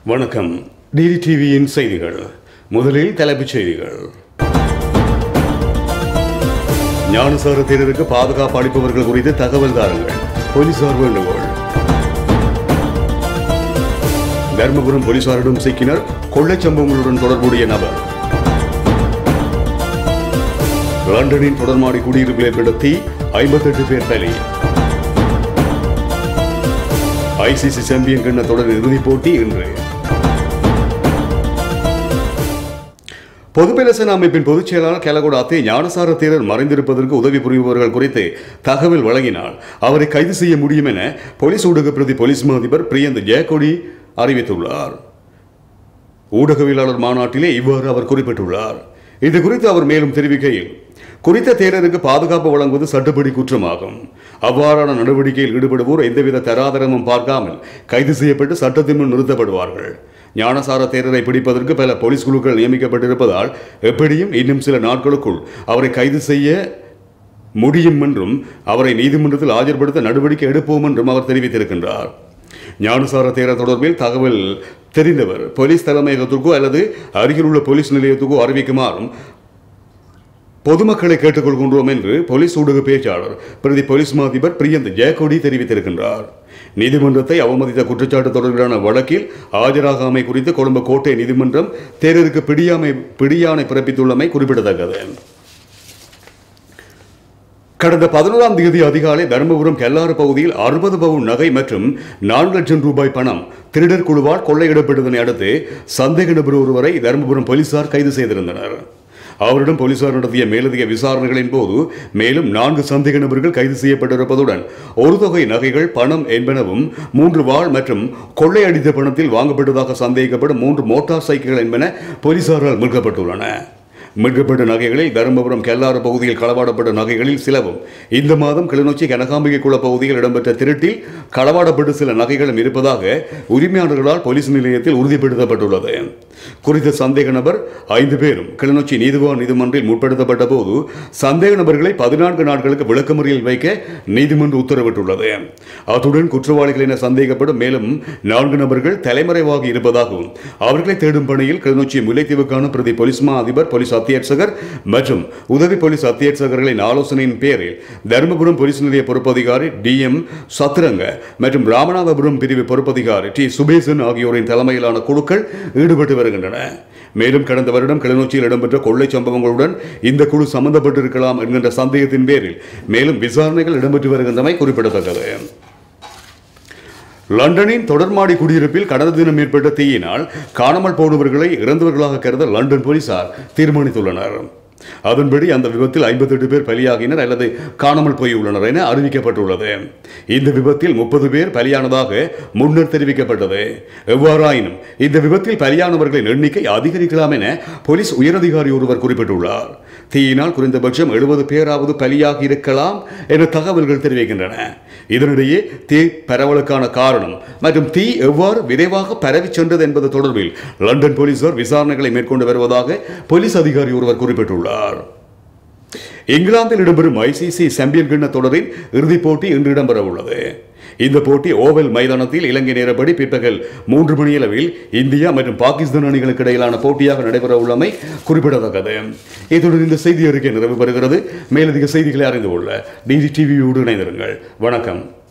வணக்கம் டிடி டிவியின் செய்திகள் முதலில் தலைப்புச் செய்திகள் ஞானசார தேரருக்கு பாதுகாப்பு அளிப்பவர்கள் குறித்து தகவல் தாருங்கள் போலீசார் வேண்டுகோள் தர்மபுரம் போலீசாரிடம் சிக்கினர் கொள்ளைச் சம்பவங்களுடன் தொடர்புடைய நபர் லண்டனின் தொடர்மாடி குடியிருப்பில் ஏற்பட்ட தீ ஐம்பத்தெட்டு பேர் பலி ஐசிசி சாம்பியன் கிண்ண தொடர் இறுதிப் போட்டி இன்று பொதுப்பேரசன அமைப்பின் பொதுச் செயலாளர் கெலகோட அத்தே ஞானசார தேரர் மறைந்திருப்பதற்கு உதவி புரிபவர்கள் குறித்து தகவல் வழங்கினால் அவரை கைது செய்ய முடியும் என போலீஸ் ஊடக பிரதி போலீஸ் மா அதிபர் பிரியந்த் ஜெயக்கொடி அறிவித்துள்ளார் ஊடகவியலாளர் மாநாட்டிலே இவ்வாறு அவர் குறிப்பிட்டுள்ளார் இது குறித்து அவர் மேலும் தெரிவிக்கையில் குறித்த தேரருக்கு பாதுகாப்பு வழங்குவது சட்டப்படி குற்றமாகும் அவ்வாறான நடவடிக்கையில் ஈடுபடுவோர் எந்தவித தராதரமும் பார்க்காமல் கைது செய்யப்பட்டு சட்டத்தின் முன் நிறுத்தப்படுவார்கள் ஞானசார தேரரை பிடிப்பதற்கு பல போலீஸ் குழுக்கள் நியமிக்கப்பட்டிருப்பதால் எப்படியும் இன்னும் சில நாட்களுக்குள் அவரை கைது செய்ய முடியும் என்றும் அவரை நீதிமன்றத்தில் ஆஜர்படுத்த நடவடிக்கை எடுப்போம் என்றும் அவர் தெரிவித்திருக்கின்றார் ஞானசார தேரர் தொடர்பில் தகவல் தெரிந்தவர் போலீஸ் தலைமையகத்திற்கோ அல்லது அருகிலுள்ள போலீஸ் நிலையத்துக்கோ அறிவிக்குமாறும் பொதுமக்களை கேட்டுக்கொள்கின்றோம் என்று போலீஸ் ஊடக பேச்சாளர் பிரதி போலீஸ் மா அதிபர் பிரியந்த் ஜெயக்கொடி தெரிவித்திருக்கின்றார் நீதிமன்றத்தை அவமதித்த குற்றச்சாட்டு தொடர்பிலான வழக்கில் ஆஜராகாமை குறித்து கொழும்பு கோட்டை நீதிமன்றம் தேரருக்கு பிடியாமை பிடியாணை பிறப்பித்துள்ளமை குறிப்பிடத்தக்கது கடந்த பதினோராம் தேதி அதிகாலை தருமபுரம் கெல்லாறு பகுதியில் அறுபது பவுன் நகை மற்றும் நான்கு லட்சம் ரூபாய் பணம் திருடர் குழுவால் கொள்ளையிடப்பட்டதனை அடுத்து சந்தேக நபர் ஒருவரை தருமபுரம் போலீசார் கைது செய்திருந்தனர் அவரிடம் போலீசார் நடத்திய மேலதிக விசாரணைகளின் போது மேலும் நான்கு சந்தேக நபர்கள் கைது செய்யப்பட்டிருப்பதுடன் ஒரு தொகை நகைகள் பணம் என்பனவும் மூன்று வாழ் மற்றும் கொள்ளையடித்த பணத்தில் வாங்கப்பட்டதாக சந்தேகிக்கப்படும் மூன்று மோட்டார் சைக்கிள்கள் என்பன போலீசாரால் மீட்கப்பட்டுள்ளன மீட்கப்பட்ட நகைகளில் தருமபுரம் கெல்லாறு பகுதியில் களவாடப்பட்ட நகைகளில் சிலவும் இந்த மாதம் கிளிநொச்சி கனகாம்பிகை குள பகுதியில் இடம்பெற்ற திருட்டில் களவாடப்பட்ட சில நகைகளும் இருப்பதாக உரிமையாளர்களால் போலீஸ் நிலையத்தில் உறுதிப்படுத்தப்பட்டுள்ளது குறித்த சந்தேக நபர் ஐந்து பேரும் கிளிநொச்சி நீதிவான் நீதிமன்றில் முற்படுத்தப்பட்ட போது சந்தேக நபர்களை பதினான்கு நாட்களுக்கு விளக்கமறியல் வைக்க நீதிமன்றம் உத்தரவிட்டுள்ளது அத்துடன் குற்றவாளிகள் என சந்தேகப்படும் மேலும் நான்கு நபர்கள் தலைமறைவாகி இருப்பதாகவும் அவர்களை தேடும் பணியில் கிளிநொச்சி முல்லைத்தீவுக்கான பிரதி போலீஸ் மா அதிபர் போலீஸ் அத்தியட்சகர் மற்றும் உதவி போலீஸ் அத்தியட்சகர்களின் ஆலோசனையின் பேரில் தருமபுரம் போலீஸ் நிலைய பொறுப்பதிகாரி டி எம் சத்ரங்க மற்றும் ராமநாதபுரம் பிரிவு பொறுப்பதிகாரி டி சுபேசன் ஆகியோரின் தலைமையிலான குழுக்கள் ஈடுபட்டு வருகின்றன மேலும் கடந்த வருடம் கிளிநொச்சியில் இடம்பெற்ற கொள்ளை சம்பவங்களுடன் இந்த குழு சம்பந்தப்பட்டிருக்கலாம் என்கின்ற சந்தேகத்தின் பேரில் மேலும் விசாரணைகள் இடம்பெற்று வருகின்றமை குறிப்பிடத்தக்கது லண்டனின் தொடர்மாடி குடியிருப்பில் கடந்த தினம் ஏற்பட்ட தீயினால் காணாமல் போனவர்களை இறந்தவர்களாக கருத லண்டன் போலீசார் தீர்மானித்துள்ளனர் அதன்படி அந்த விபத்தில் ஐம்பத்தெட்டு பேர் பலியாகினர் அல்லது காணாமல் போயுள்ளனர் என அறிவிக்கப்பட்டுள்ளது இந்த விபத்தில் முப்பது பேர் பலியானதாக முன்னர் தெரிவிக்கப்பட்டது எவ்வாறாயினும் இந்த விபத்தில் பலியானவர்களின் எண்ணிக்கை அதிகரிக்கலாம் என போலீஸ் உயரதிகாரி ஒருவர் குறிப்பிட்டுள்ளார் தீயினால் குறைந்தபட்சம் எழுபது பேராவது பலியாகி இருக்கலாம் என தகவல்கள் தெரிவிக்கின்றன இதனிடையே தீ பரவலுக்கான காரணம் மற்றும் தீ எவ்வாறு விரைவாக பரவிச் சென்றது என்பது தொடர்பில் லண்டன் போலீசார் விசாரணைகளை மேற்கொண்டு வருவதாக போலீஸ் அதிகாரி ஒருவர் குறிப்பிட்டுள்ளார் இங்கிலாந்தில் இடம்பெறும் ஐசிசி சாம்பியன் கிண்ண தொடரின் இறுதிப் போட்டி இன்று இடம்பெற உள்ளது இந்த போட்டி ஓவல் மைதானத்தில் இலங்கை நேரப்படி பிற்பகல் மூன்று மணியளவில் இந்தியா மற்றும் பாகிஸ்தான் அணிகளுக்கு இடையிலான போட்டியாக நடைபெற உள்ளமை குறிப்பிடத்தக்கது இத்துடன் இந்த செய்தி அறிக்கை நிறைவு பெறுகிறது மேலதிக செய்திகளை அறிந்து கொள்ள டிடி டிவியோடு இணைந்திருங்கள் வணக்கம்